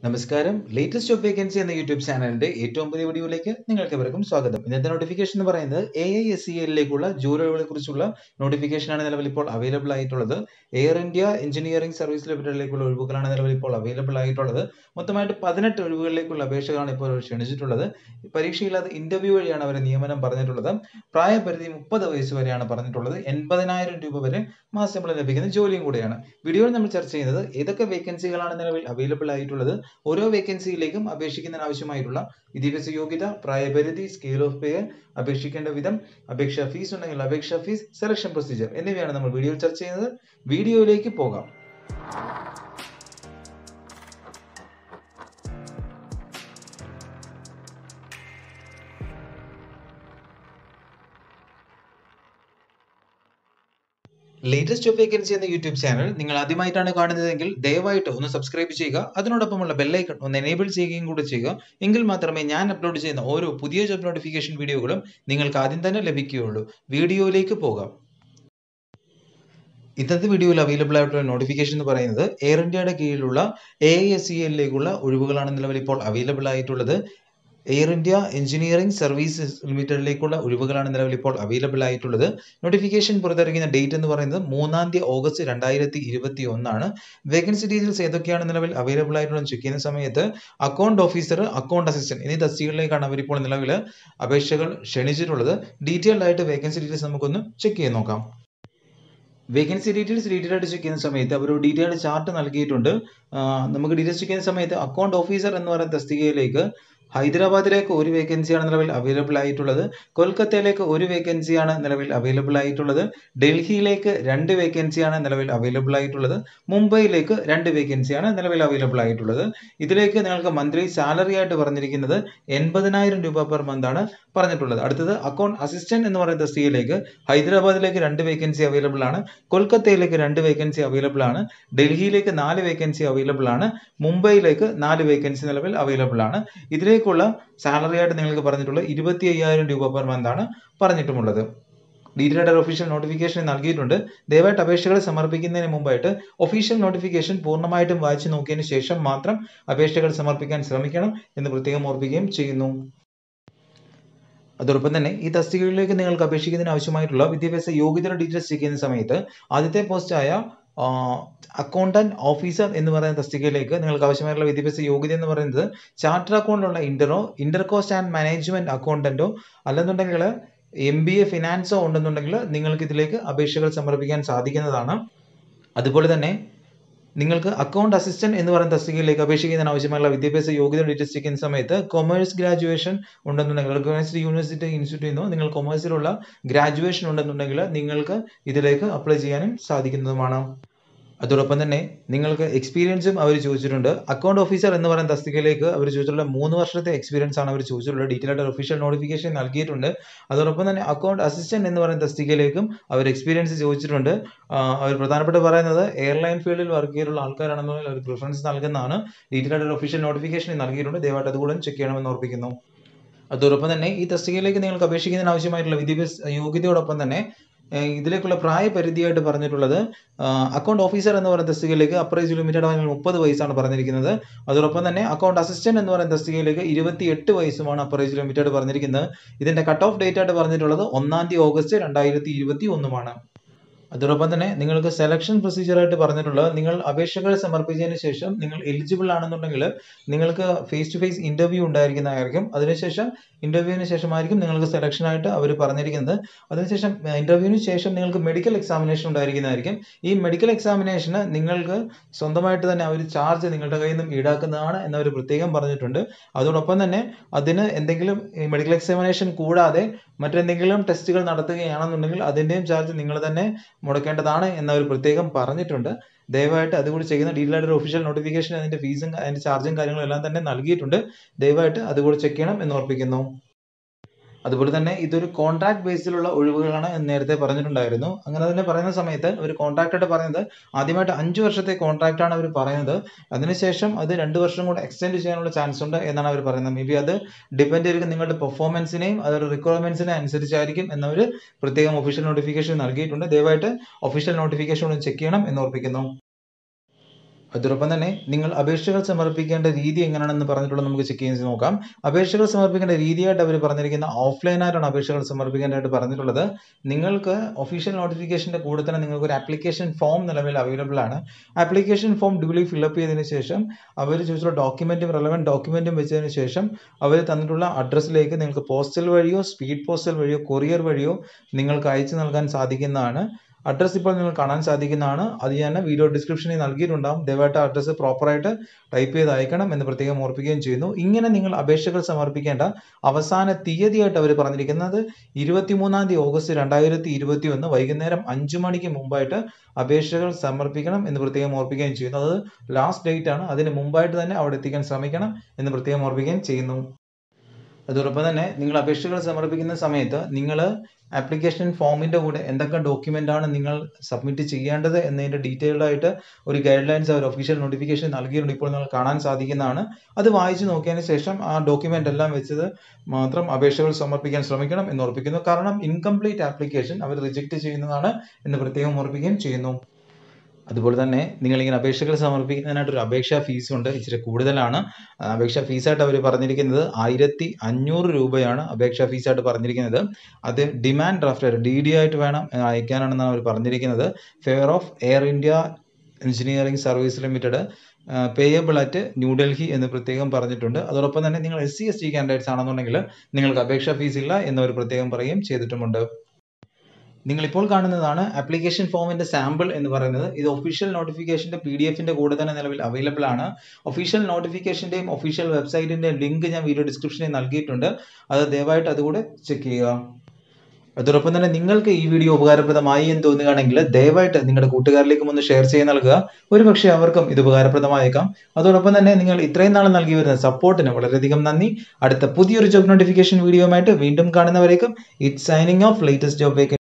നമസ്കാരം latest job vacancy എന്ന YouTube ചാനലിന്റെ ഏറ്റവും പുതിയ വീഡിയോയിലേക്ക് നിങ്ങൾക്ക് എവർക്കും സ്വാഗതം ഇന്നത്തെ നോട്ടിഫിക്കേഷൻ എന്ന് പറയുന്നത് എ ഐ എസ് സി എല്ലിലേക്കുള്ള ജോലികളെ കുറിച്ചുള്ള നോട്ടിഫിക്കേഷൻ ആണ് നിലവിൽ ഇപ്പോൾ അവൈലബിൾ ആയിട്ടുള്ളത് എയർ ഇന്ത്യ എഞ്ചിനീയറിംഗ് സർവീസ് ലിമിറ്റഡിലേക്കുള്ള ഒഴിവുകളാണ് നിലവിൽ ഇപ്പോൾ അവൈലബിൾ ആയിട്ടുള്ളത് മൊത്തമായിട്ട് പതിനെട്ട് ഒഴിവുകളിലേക്കുള്ള അപേക്ഷകളാണ് ഇപ്പോൾ അവർ ക്ഷണിച്ചിട്ടുള്ളത് പരീക്ഷയില്ലാതെ ഇന്റർവ്യൂ വഴിയാണ് അവർ നിയമനം പറഞ്ഞിട്ടുള്ളത് പ്രായപരിധി മുപ്പത് വയസ്സ് വരെയാണ് പറഞ്ഞിട്ടുള്ളത് എൺപതിനായിരം രൂപ വരെ മാസശമ്പളം ലഭിക്കുന്ന ജോലിയും കൂടെയാണ് വീഡിയോയിൽ നമ്മൾ ചർച്ച ചെയ്യുന്നത് ഏതൊക്കെ വേക്കൻസികളാണ് നിലവിൽ അവൈലബിൾ ആയിട്ടുള്ളത് ഓരോ വേക്കൻസിയിലേക്കും അപേക്ഷിക്കുന്നതിന് ആവശ്യമായിട്ടുള്ള വിദ്യാഭ്യാസ യോഗ്യത പ്രായപരിധി സ്കെയിൽ ഓഫ് പേ അപേക്ഷിക്കേണ്ട വിധം അപേക്ഷാ ഫീസ് ഉണ്ടെങ്കിൽ അപേക്ഷാ ഫീസ് സെലക്ഷൻ പ്രൊസീജിയർ എന്നിവയാണ് നമ്മൾ വീഡിയോയിൽ ചർച്ച ചെയ്യുന്നത് വീഡിയോയിലേക്ക് പോകാം ലേറ്റസ്റ്റ് ജോബ് വേക്കൻസി എന്ന യൂട്യൂബ് ചാനൽ നിങ്ങൾ ആദ്യമായിട്ടാണ് കാണുന്നതെങ്കിൽ ദയവായിട്ട് ഒന്ന് സബ്സ്ക്രൈബ് ചെയ്യുക അതിനോടൊപ്പമുള്ള ബെല്ലൈക്കൺ ഒന്ന് എനേബിൾ ചെയ്യുകയും കൂടെ ചെയ്യുക എങ്കിൽ മാത്രമേ ഞാൻ അപ്ലോഡ് ചെയ്യുന്ന ഓരോ പുതിയ ജോബ് നോട്ടിഫിക്കേഷൻ വീഡിയോകളും നിങ്ങൾക്ക് ആദ്യം തന്നെ ലഭിക്കുകയുള്ളൂ വീഡിയോയിലേക്ക് പോകാം ഇന്നത്തെ വീഡിയോയിൽ അവൈലബിൾ ആയിട്ടുള്ള നോട്ടിഫിക്കേഷൻ എന്ന് പറയുന്നത് എയർ ഇന്ത്യയുടെ കീഴിലുള്ള എ ഐ എസ് സി എല്ലിലേക്കുള്ള ഒഴിവുകളാണ് നിലവിൽ ഇപ്പോൾ അവൈലബിൾ ആയിട്ടുള്ളത് എയർ ഇന്ത്യ എഞ്ചിനീയറിംഗ് സർവീസസ് ലിമിറ്റഡിലേക്കുള്ള ഒഴിവുകളാണ് നിലവിൽ ഇപ്പോൾ അവൈലബിൾ ആയിട്ടുള്ളത് നോട്ടിഫിക്കേഷൻ പുറത്തിറങ്ങിയ ഡേറ്റ് എന്ന് പറയുന്നത് മൂന്നാം തീയതി ഓഗസ്റ്റ് രണ്ടായിരത്തി ഇരുപത്തി ഒന്നാണ് വേക്കൻസി ഡീറ്റെയിൽസ് ഏതൊക്കെയാണ് നിലവിൽ അവൈലബിൾ ആയിട്ടുള്ളത് ചെക്ക് ചെയ്യുന്ന സമയത്ത് അക്കൗണ്ട് ഓഫീസർ അക്കൗണ്ട് അസിസ്റ്റന്റ് എന്നീ തസ്തികകളിലേക്കാണ് അവരിപ്പോൾ നിലവിൽ അപേക്ഷകൾ ക്ഷണിച്ചിട്ടുള്ളത് ഡീറ്റെയിൽഡ് ആയിട്ട് വേക്കൻസി ഡീറ്റെയിൽസ് നമുക്കൊന്ന് ചെക്ക് ചെയ്ത് നോക്കാം വേക്കൻസി ഡീറ്റെയിൽസ് ഡീറ്റെയിൽ ആയിട്ട് ചെക്ക് ചെയ്യുന്ന സമയത്ത് അവർ ഒരു ഡീറ്റെയിൽഡ് ചാർട്ട് നൽകിയിട്ടുണ്ട് നമുക്ക് ഡീറ്റെയിൽസ് ചെക്ക് ചെയ്യുന്ന സമയത്ത് അക്കൗണ്ട് ഓഫീസർ എന്ന് പറയുന്ന തസ്തികയിലേക്ക് ഹൈദരാബാദിലേക്ക് ഒരു വേക്കൻസിയാണ് നിലവിൽ അവൈലബിൾ ആയിട്ടുള്ളത് കൊൽക്കത്തയിലേക്ക് ഒരു വേക്കൻസിയാണ് നിലവിൽ അവൈലബിൾ ആയിട്ടുള്ളത് ഡൽഹിയിലേക്ക് രണ്ട് വേക്കൻസിയാണ് നിലവിൽ അവൈലബിൾ ആയിട്ടുള്ളത് മുംബൈയിലേക്ക് രണ്ട് വേക്കൻസിയാണ് നിലവിൽ അവൈലബിൾ ആയിട്ടുള്ളത് ഇതിലേക്ക് നിങ്ങൾക്ക് മന്ത്ലി സാലറി ആയിട്ട് പറഞ്ഞിരിക്കുന്നത് എൺപതിനായിരം രൂപ പെർ മന്ത് ആണ് പറഞ്ഞിട്ടുള്ളത് അടുത്തത് അക്കൗണ്ട് അസിസ്റ്റന്റ് എന്ന് പറയുന്ന തസ്തികയിലേക്ക് ഹൈദരാബാദിലേക്ക് രണ്ട് വേക്കൻസി അവൈലബിൾ ആണ് കൊൽക്കത്തയിലേക്ക് രണ്ട് വേക്കൻസി അവൈലബിൾ ആണ് ഡൽഹിയിലേക്ക് നാല് വേക്കൻസി അവൈലബിൾ ആണ് മുംബൈയിലേക്ക് നാല് വേക്കൻസി നിലവിൽ അവൈലബിൾ ആണ് ഇതിലേക്കുള്ള സാലറി ആയിട്ട് നിങ്ങൾക്ക് പറഞ്ഞിട്ടുള്ളത് ഇരുപത്തി അയ്യായിരം രൂപ പെർ മന്ത് ആണ് പറഞ്ഞിട്ടുമുള്ളത് ഡീറ്റെയിൽഡ് ഒഫീഷ്യൽ നോട്ടിഫിക്കേഷൻ നൽകിയിട്ടുണ്ട് ദയവായിട്ട് അപേക്ഷകൾ സമർപ്പിക്കുന്നതിന് മുമ്പായിട്ട് ഒഫീഷ്യൽ നോട്ടിഫിക്കേഷൻ പൂർണ്ണമായിട്ടും വായിച്ചു നോക്കിയതിന് ശേഷം മാത്രം അപേക്ഷകൾ സമർപ്പിക്കാൻ ശ്രമിക്കണം എന്ന് പ്രത്യേകം ഓർപ്പിക്കുകയും ചെയ്യുന്നു അതോടൊപ്പം തന്നെ ഈ തസ്തികകളിലേക്ക് നിങ്ങൾക്ക് അപേക്ഷിക്കുന്നതിന് ആവശ്യമായിട്ടുള്ള വിദ്യാഭ്യാസ യോഗ്യതയുടെ ഡീറ്റെയിൽസ് ചെക്ക് ചെയ്യുന്ന സമയത്ത് ആദ്യത്തെ പോസ്റ്റായ അക്കൗണ്ടന്റ് ഓഫീസർ എന്ന് പറയുന്ന തസ്തികയിലേക്ക് നിങ്ങൾക്ക് ആവശ്യമായിട്ടുള്ള വിദ്യാഭ്യാസ യോഗ്യത എന്ന് പറയുന്നത് ചാർട്ടർ അക്കൗണ്ടിലുള്ള ഇന്ററോ ഇന്റർ കോസ്റ്റ് ആൻഡ് മാനേജ്മെന്റ് അക്കൗണ്ടന്റോ അല്ലെന്നുണ്ടെങ്കിൽ എം ബി എ ഫിനാൻസോ ഉണ്ടെന്നുണ്ടെങ്കിൽ നിങ്ങൾക്ക് ഇതിലേക്ക് അപേക്ഷകൾ സമർപ്പിക്കാൻ സാധിക്കുന്നതാണ് അതുപോലെ തന്നെ നിങ്ങൾക്ക് അക്കൗണ്ട് അസിസ്റ്റന്റ് എന്ന് പറയുന്ന തസ്തികയിലേക്ക് അപേക്ഷിക്കുന്നതിന് ആവശ്യമായുള്ള വിദ്യാഭ്യാസ യോഗ്യത ഡീറ്റെയിൽസ് ചെയ്യുന്ന സമയത്ത് കൊമേഴ്സ് ഗ്രാജുവേഷൻ ഉണ്ടെന്നുണ്ടെങ്കിൽ യൂണിവേഴ്സിറ്റി യൂണിവേഴ്സിറ്റി ഇൻസ്റ്റിറ്റ്യൂട്ടിൽ നിന്നോ നിങ്ങൾ കൊമേഴ്സിലുള്ള ഗ്രാജുവേഷൻ ഉണ്ടെന്നുണ്ടെങ്കിൽ നിങ്ങൾക്ക് ഇതിലേക്ക് അപ്ലൈ ചെയ്യാനും സാധിക്കുന്നതുമാണ് അതോടൊപ്പം തന്നെ നിങ്ങൾക്ക് എക്സ്പീരിയൻസും അവർ ചോദിച്ചിട്ടുണ്ട് അക്കൗണ്ട് ഓഫീസർ എന്ന് പറയുന്ന തസ്തികയിലേക്ക് അവർ ചോദിച്ചിട്ടുള്ള മൂന്ന് വർഷത്തെ എക്സ്പീരിയൻസ് ആണ് അവർ ചോദിച്ചിട്ടുള്ളത് ഡീറ്റെയിൽ ആയിട്ട് ഒഫീഷ്യൽ നോട്ടിഫിക്കേഷൻ നൽകിയിട്ടുണ്ട് അതോടൊപ്പം തന്നെ അക്കൗണ്ട് അസിസ്റ്റന്റ് എന്ന് പറയുന്ന തസ്തികയിലേക്കും അവർ എക്സ്പീരിയൻസ് ചോദിച്ചിട്ടുണ്ട് അവർ പ്രധാനപ്പെട്ട പറയുന്നത് എയർലൈൻ ഫീൽഡിൽ വർക്ക് ചെയ്തിട്ടുള്ള ആൾക്കാരാണെന്നുള്ള ഒരു പ്രിഫറൻസ് നൽകുന്നതാണ് ഡീറ്റെയിൽ ആയിട്ട് ഒഫീഷ്യൽ നോട്ടിഫിക്കേഷൻ നൽകിയിട്ടുണ്ട് ദയവായിട്ട് അതുകൂടെ ചെക്ക് ചെയ്യണമെന്ന് ഓർപ്പിക്കുന്നു അതോടൊപ്പം തന്നെ ഈ തസ്തികയിലേക്ക് നിങ്ങൾക്ക് അപേക്ഷിക്കുന്നതിന് ആവശ്യമായിട്ടുള്ള വിദ്യാഭ്യാസ യോഗ്യതയോടൊപ്പം തന്നെ ഇതിലേക്കുള്ള പ്രായപരിധിയായിട്ട് പറഞ്ഞിട്ടുള്ളത് അക്കൗണ്ട് ഓഫീസർ എന്ന് പറയുന്ന തസ്തികയിലേക്ക് അപ്രൈസ് ലിമിറ്റഡ് ആണെങ്കിൽ മുപ്പത് വയസ്സാണ് പറഞ്ഞിരിക്കുന്നത് അതോടൊപ്പം തന്നെ അക്കൗണ്ട് അസിസ്റ്റന്റ് എന്ന് പറയുന്ന തസ്തികയിലേക്ക് ഇരുപത്തി എട്ട് വയസ്സുമാണ് അപ്രൈസ് ലിമിറ്റഡ് പറഞ്ഞിരിക്കുന്നത് ഇതിന്റെ കട്ട് ഓഫ് ഡേറ്റ് ആയിട്ട് പറഞ്ഞിട്ടുള്ളത് ഒന്നാം തീയതി ഓഗസ്റ്റ് രണ്ടായിരത്തി ഇരുപത്തി ഒന്നുമാണ് അതോടൊപ്പം തന്നെ നിങ്ങൾക്ക് സെലക്ഷൻ പ്രൊസീജിയർ ആയിട്ട് പറഞ്ഞിട്ടുള്ളത് നിങ്ങൾ അപേക്ഷകൾ സമർപ്പിച്ചതിന് ശേഷം നിങ്ങൾ എലിജിബിൾ ആണെന്നുണ്ടെങ്കിൽ നിങ്ങൾക്ക് ഫേസ് ടു ഫേസ് ഇന്റർവ്യൂ ഉണ്ടായിരിക്കുന്നതായിരിക്കും അതിനുശേഷം ഇന്റർവ്യൂവിന് ശേഷമായിരിക്കും നിങ്ങൾക്ക് സെലക്ഷൻ ആയിട്ട് അവർ പറഞ്ഞിരിക്കുന്നത് അതിനുശേഷം ഇന്റർവ്യൂവിന് ശേഷം നിങ്ങൾക്ക് മെഡിക്കൽ എക്സാമിനേഷൻ ഉണ്ടായിരിക്കുന്നതായിരിക്കും ഈ മെഡിക്കൽ എക്സാമിനേഷന് നിങ്ങൾക്ക് സ്വന്തമായിട്ട് തന്നെ അവർ ചാർജ് നിങ്ങളുടെ കയ്യിൽ നിന്നും ഈടാക്കുന്നതാണ് എന്നവർ പ്രത്യേകം പറഞ്ഞിട്ടുണ്ട് അതോടൊപ്പം തന്നെ അതിന് എന്തെങ്കിലും മെഡിക്കൽ എക്സാമിനേഷൻ കൂടാതെ മറ്റെന്തെങ്കിലും ടെസ്റ്റുകൾ നടത്തുകയാണെന്നുണ്ടെങ്കിൽ അതിൻ്റെയും ചാർജ് നിങ്ങൾ തന്നെ മുടക്കേണ്ടതാണ് എന്നവർ പ്രത്യേകം പറഞ്ഞിട്ടുണ്ട് ദയവായിട്ട് അതുകൂടി ചെയ്യുന്ന ഡീറ്റെയിൽ ആയിട്ട് ഒഫീഷ്യൽ നോട്ടിഫിക്കേഷൻ അതിന്റെ ഫീസും അതിന്റെ ചാർജും കാര്യങ്ങളും എല്ലാം തന്നെ നൽകിയിട്ടുണ്ട് ദയവായിട്ട് അതുകൂടി ചെക്ക് ചെയ്യണം എന്ന് ഓർപ്പിക്കുന്നു അതുപോലെ തന്നെ ഇതൊരു കോൺട്രാക്ട് ബേസിലുള്ള ഒഴിവുകളാണ് എന്ന് നേരത്തെ പറഞ്ഞിട്ടുണ്ടായിരുന്നു അങ്ങനെ തന്നെ പറയുന്ന സമയത്ത് ഒരു കോൺട്രാക്ട് ആയിട്ട് പറയുന്നത് ആദ്യമായിട്ട് അഞ്ച് വർഷത്തെ കോൺട്രാക്ട് ആണ് അവർ പറയുന്നത് അതിനുശേഷം അത് രണ്ട് വർഷം കൂടെ എക്സ്റ്റെൻഡ് ചെയ്യാനുള്ള ചാൻസ് ഉണ്ട് എന്നാണ് അവർ പറയുന്നത് മേ ബി അത് ഡിപ്പെൻഡ് ചെയ്തിരിക്കും നിങ്ങളുടെ പെർഫോമൻസിനെയും അതൊരു റിക്വയർമെന്റ്സിനെ അനുസരിച്ചായിരിക്കും എന്നവർ പ്രത്യേകം ഒഫീഷ്യൽ നോട്ടിഫിക്കേഷൻ നൽകിയിട്ടുണ്ട് ദയവായിട്ട് ഒഫീഷ്യൽ നോട്ടിഫിക്കേഷൻ ഒന്ന് ചെക്ക് ചെയ്യണം എന്ന് ഓർപ്പിക്കുന്നു അതോടൊപ്പം തന്നെ നിങ്ങൾ അപേക്ഷകൾ സമർപ്പിക്കേണ്ട രീതി എങ്ങനെയാണെന്ന് പറഞ്ഞിട്ടുള്ളത് നമുക്ക് ചെക്ക് ചെയ്ത് നോക്കാം അപേക്ഷകൾ സമർപ്പിക്കേണ്ട രീതിയായിട്ട് അവർ പറഞ്ഞിരിക്കുന്ന ഓഫ്ലൈനായിട്ടാണ് അപേക്ഷകൾ സമർപ്പിക്കേണ്ടതായിട്ട് പറഞ്ഞിട്ടുള്ളത് നിങ്ങൾക്ക് ഒഫീഷ്യൽ നോട്ടിഫിക്കേഷൻ്റെ കൂടെ തന്നെ നിങ്ങൾക്ക് ഒരു ആപ്ലിക്കേഷൻ ഫോം നിലവിൽ അവൈലബിൾ ആണ് ആപ്ലിക്കേഷൻ ഫോം ഡ്യൂലി ഫില്ലപ്പ് ചെയ്തതിന് ശേഷം അവർ ചോദിച്ചിട്ടുള്ള ഡോക്യുമെൻറ്റും റെലവൻറ്റ് ഡോക്യുമെൻറ്റും വെച്ചതിന് ശേഷം അവർ തന്നിട്ടുള്ള അഡ്രസ്സിലേക്ക് നിങ്ങൾക്ക് പോസ്റ്റൽ വഴിയോ സ്പീഡ് പോസ്റ്റൽ വഴിയോ കൊറിയർ വഴിയോ നിങ്ങൾക്ക് അയച്ചു നൽകാൻ സാധിക്കുന്നതാണ് അഡ്രസ്സ് ഇപ്പോൾ നിങ്ങൾക്ക് കാണാൻ സാധിക്കുന്നതാണ് അത് ഞാൻ വീഡിയോ ഡിസ്ക്രിപ്ഷനിൽ നൽകിയിട്ടുണ്ടാകും ദയവായിട്ട് അഡ്രസ്സ് പ്രോപ്പറായിട്ട് ടൈപ്പ് ചെയ്ത് അയക്കണം എന്ന് പ്രത്യേകം ഓർപ്പിക്കുകയും ചെയ്യുന്നു ഇങ്ങനെ നിങ്ങൾ അപേക്ഷകൾ സമർപ്പിക്കേണ്ട അവസാന തീയതിയായിട്ട് അവർ പറഞ്ഞിരിക്കുന്നത് ഇരുപത്തിമൂന്നാം തീയതി ഓഗസ്റ്റ് രണ്ടായിരത്തി ഇരുപത്തി ഒന്ന് വൈകുന്നേരം അഞ്ചു മണിക്ക് മുമ്പായിട്ട് അപേക്ഷകൾ സമർപ്പിക്കണം എന്ന് പ്രത്യേകം ഓർപ്പിക്കുകയും ചെയ്യുന്നു അത് ലാസ്റ്റ് ഡേറ്റ് ആണ് അതിന് മുമ്പായിട്ട് തന്നെ അവിടെ എത്തിക്കാൻ ശ്രമിക്കണം എന്ന് പ്രത്യേകം ഓർപ്പിക്കുകയും ചെയ്യുന്നു അതോടൊപ്പം തന്നെ നിങ്ങൾ അപേക്ഷകൾ സമർപ്പിക്കുന്ന സമയത്ത് നിങ്ങൾ ആപ്ലിക്കേഷൻ ഫോമിൻ്റെ കൂടെ എന്തൊക്കെ ഡോക്യുമെൻ്റ് ആണ് നിങ്ങൾ സബ്മിറ്റ് ചെയ്യേണ്ടത് എന്നതിൻ്റെ ഡീറ്റെയിൽഡ് ആയിട്ട് ഒരു ഗൈഡ് ലൈൻസ് അവർ ഒഫീഷ്യൽ നോട്ടിഫിക്കേഷൻ നൽകിയിട്ടുണ്ട് ഇപ്പോൾ നിങ്ങൾ കാണാൻ സാധിക്കുന്നതാണ് അത് വായിച്ച് നോക്കിയതിന് ശേഷം ആ ഡോക്യുമെൻ്റ് എല്ലാം വെച്ചത് മാത്രം അപേക്ഷകൾ സമർപ്പിക്കാൻ ശ്രമിക്കണം എന്ന് ഉറപ്പിക്കുന്നു കാരണം ഇൻകംപ്ലീറ്റ് ആപ്ലിക്കേഷൻ അവർ റിജക്റ്റ് ചെയ്യുന്നതാണ് എന്ന് പ്രത്യേകം ഓർപ്പിക്കുകയും ചെയ്യുന്നു അതുപോലെ തന്നെ നിങ്ങൾ ഇങ്ങനെ അപേക്ഷകൾ സമർപ്പിക്കുന്നതിനായിട്ട് ഒരു അപേക്ഷാ ഫീസ് ഉണ്ട് ഇച്ചിരി കൂടുതലാണ് അപേക്ഷാ ഫീസായിട്ട് അവർ പറഞ്ഞിരിക്കുന്നത് ആയിരത്തി അഞ്ഞൂറ് രൂപയാണ് അപേക്ഷാ ഫീസായിട്ട് പറഞ്ഞിരിക്കുന്നത് അത് ഡിമാൻഡ് ഡ്രാഫ്റ്റ് ആയിട്ട് ഡി ഡി ആയിട്ട് വേണം അയക്കാനാണെന്നാണ് അവർ പറഞ്ഞിരിക്കുന്നത് favour of Air India engineering service limited payable at New Delhi എന്ന് പ്രത്യേകം പറഞ്ഞിട്ടുണ്ട് അതോടൊപ്പം തന്നെ നിങ്ങൾ S C S T candidates ആണെന്നുണ്ടെങ്കിൽ നിങ്ങൾക്ക് അപേക്ഷാ ഫീസ് ഇല്ല എന്നവർ പ്രത്യേകം പറയുകയും ചെയ്തിട്ടുമുണ്ട് നിങ്ങൾ ഇപ്പോൾ കാണുന്നതാണ് ആപ്ലിക്കേഷൻ ഫോമിന്റെ സാമ്പിൾ എന്ന് പറയുന്നത് ഇത് ഒഫീഷ്യൽ നോട്ടിഫിക്കേഷന്റെ പി ഡി എഫിന്റെ കൂടെ തന്നെ നിലവിൽ അവൈലബിൾ ആണ് ഒഫീഷ്യൽ നോട്ടിഫിക്കേഷന്റെയും ഒഫീഷ്യൽ വെബ്സൈറ്റിന്റെയും ലിങ്ക് ഞാൻ വീഡിയോ ഡിസ്ക്രിപ്ഷനിൽ നൽകിയിട്ടുണ്ട് അത് ദയവായിട്ട് അതുകൂടെ ചെക്ക് ചെയ്യുക അതോടൊപ്പം തന്നെ നിങ്ങൾക്ക് ഈ വീഡിയോ ഉപകാരപ്രദമായി എന്ന് തോന്നുകയാണെങ്കിൽ ദയവായിട്ട് നിങ്ങളുടെ കൂട്ടുകാരിലേക്കും ഒന്ന് ഷെയർ ചെയ്ത് നൽകുക ഒരുപക്ഷെ അവർക്കും ഇത് ഉപകാരപ്രദമായേക്കാം അതോടൊപ്പം തന്നെ നിങ്ങൾ ഇത്രയും നാൾ നൽകി വരുന്ന സപ്പോർട്ടിന് വളരെയധികം നന്ദി അടുത്ത പുതിയൊരു ജോബ് നോട്ടിഫിക്കേഷൻ വീഡിയോയുമായിട്ട് വീണ്ടും കാണുന്നവരേക്കും it signing off latest job